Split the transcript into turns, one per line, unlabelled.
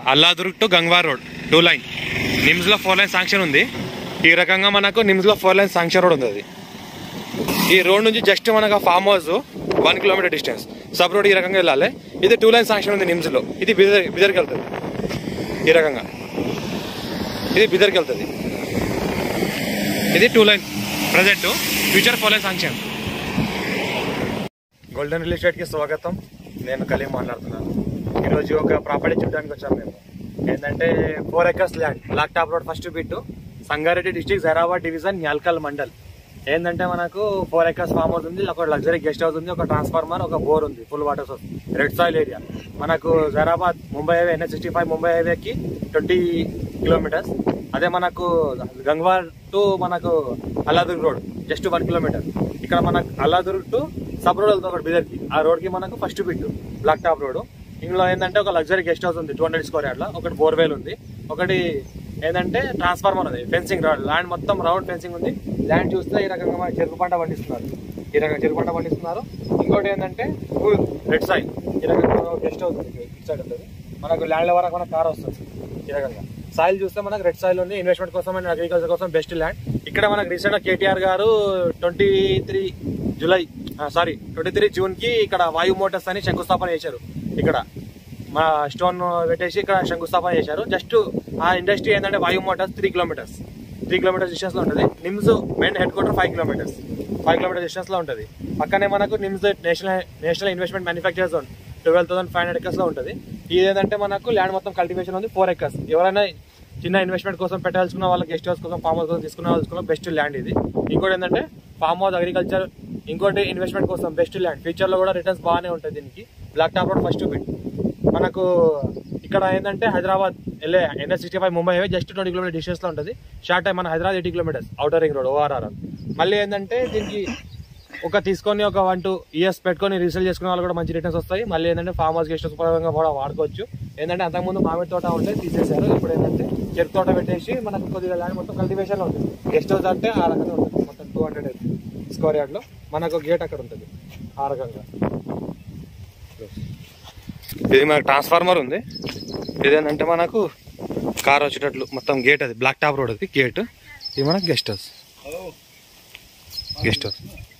Alladurg to Gangwar road two line నిమ్స్లో four line sanction ఉంది ఈ రకంగా మనకు నిమ్స్లో ఫోర్ లైన్ శాంక్షన్ రోడ్ ఉంది అది ఈ రోడ్ నుంచి జస్ట్ మనకు farm house one kilometre distance sub road ఈ రకంగా వెళ్ళాలి ఇది టూ లైన్ శాంక్షన్ ఉంది నిమ్స్లో ఇది బిదర్ బిదర్కి వెళ్తుంది ఈ రకంగా ఇది బిదర్కి వెళ్తుంది ఇది two line present future four line sanction golden real ఎస్టేట్కి స్వాగతం నేను కలీం మాట్లాడుతున్నాను ఈరోజు ఒక ప్రాపర్టీ చూడడానికి వచ్చాము మేము ఏంటంటే four acres land black top road first bit Sangareddy district Zaheerabad division Nyalkal mandal ఏంటంటే మనకు ఫోర్ ఎకర్స్ ఫామ్ హౌస్ ఉంది ఒక లగ్జరీ గెస్ట్ హౌస్ ఉంది ఒక ట్రాన్స్ఫార్మర్ ఒక బోర్ ఉంది full water source red soil area మనకు Zaheerabad Mumbai highway NS sixty five Mumbai హైవేకి ట్వంటీ కిలోమీటర్స్ అదే మనకు గంగ్వార్ టు మనకు Alladurg road just one kilometre ఇక్కడ మనకు అల్లాదుర్గ్ టు సబ్ రోడ్ వెళ్తుంది ఒకటి బిదర్కి ఆ రోడ్ కి మనకు first bit black top road ఇందులో ఏంటంటే ఒక లగ్జరీ గెస్ట్ హౌస్ ఉంది టూ హండ్రెడ్ స్క్వేర్ యార్డ్లో ఒకటి బోర్వెల్ ఉంది ఒకటి ఏంటంటే ట్రాన్స్ఫార్మర్ ఉంది ఫెన్సింగ్ ల్యాండ్ మొత్తం రౌండ్ ఫెన్సింగ్ ఉంది ల్యాండ్ చూస్తే ఈ రకంగా మన చెరుకు పంట పండిస్తున్నారు ఈ రకంగా చెరుకు పంట పండిస్తున్నారు ఇంకోటి ఏంటంటే రెడ్ సైడ్ ఈ రకంగా గెస్ట్ హౌస్ ఉంది ఇటు సైడ్ ఉంటుంది మనకు ల్యాండ్ వరకు మన కార్ వస్తుంది ఈ రకంగా సాయిల్ చూస్తే మనకు రెడ్ సాయిల్ ఉంది ఇన్వెస్ట్మెంట్ కోసం అండ్ అగ్రికల్చర్ కోసం బెస్ట్ ల్యాండ్ ఇక్కడ మనకు రీసెంట్ గా కేటీఆర్ గారు twenty three July sorry twenty three June కి ఇక్కడ వాయు మోటార్స్ అని శంకుస్థాపన చేశారు ఇక్కడ మా స్టోన్ పెట్టేసి ఇక్కడ శంకుస్థాపన చేశారు జస్ట్ ఆ ఇండస్ట్రీ ఏంటంటే Vayu Motors three kilometres three kilometres distance లో ఉంటుంది NIMS main headquarter five kilometres five kilometre distance లో ఉంటుంది పక్కనే మనకు NIMS national national investment manufacture zone twelve thousand five hundred acres లో ఉంటుంది ఇది ఏంటంటే మనకు ల్యాండ్ మొత్తం కల్టివేషన్ ఉంది ఫోర్ ఎకర్స్ ఎవరైనా చిన్న ఇన్వెస్ట్మెంట్ కోసం పెట్టాల్సుకున్న వాళ్ళకి గెస్ట్ హౌస్ కోసం ఫామ్ హౌస్ కోసం తీసుకున్న వాళ్ళకి బెస్ట్ ల్యాండ్ ఇది ఇంకోటి ఏంటంటే ఫామ్ హౌస్ అగ్రికల్చర్ ఇంకోటి ఇన్వెస్ట్మెంట్ కోసం బెస్ట్ ల్యాండ్ ఫ్యూచర్ లో కూడా రిటర్న్స్ బాగానే ఉంటుంది దీనికి black top road first bit మనకు ఇక్కడ ఏంటంటే హైదరాబాద్ వెళ్ళే NS sixty five Mumbai highway just twenty kilometre distance లో ఉంటుంది షార్ట్ టైం మన Hyderabad eighty kilometres outer ring road ORR మళ్ళీ ఏంటంటే దీనికి ఒక తీసుకొని ఒక వన్ టూ ఇయర్స్ పెట్టుకొని రీసేల్ చేసుకునే వాళ్ళు కూడా మంచి రిటర్న్స్ వస్తాయి మళ్ళీ ఏంటంటే ఫామ్ హౌస్ గెస్ట్ హౌస్ పరంగా కూడా వాడుకోవచ్చు ఏంటంటే అంతకుముందు మామిడి తోట ఉంటే తీసేశారు ఇప్పుడు ఏంటంటే చెరుకు తోట పెట్టేసి మనకు కొద్దిగా ల్యాండ్ మొత్తం కల్టివేషన్ లో ఉంటుంది గెస్ట్ హౌస్ అంటే ఆ రకంగా ఉంటుంది మొత్తం టూ హండ్రెడ్ స్క్వేర్ యార్డ్ లో మనకు గేట్ అక్కడ ఉంటుంది ఆ రకంగా ఇది మనకు ట్రాన్స్ఫార్మర్ ఉంది ఇదేంటంటే మనకు కార్ వచ్చేటట్లు మొత్తం గేట్ అది బ్లాక్ టాప్ రోడ్ అది గేట్ ఇది మనకు గెస్ట్ హౌస్ గెస్ట్ హౌస్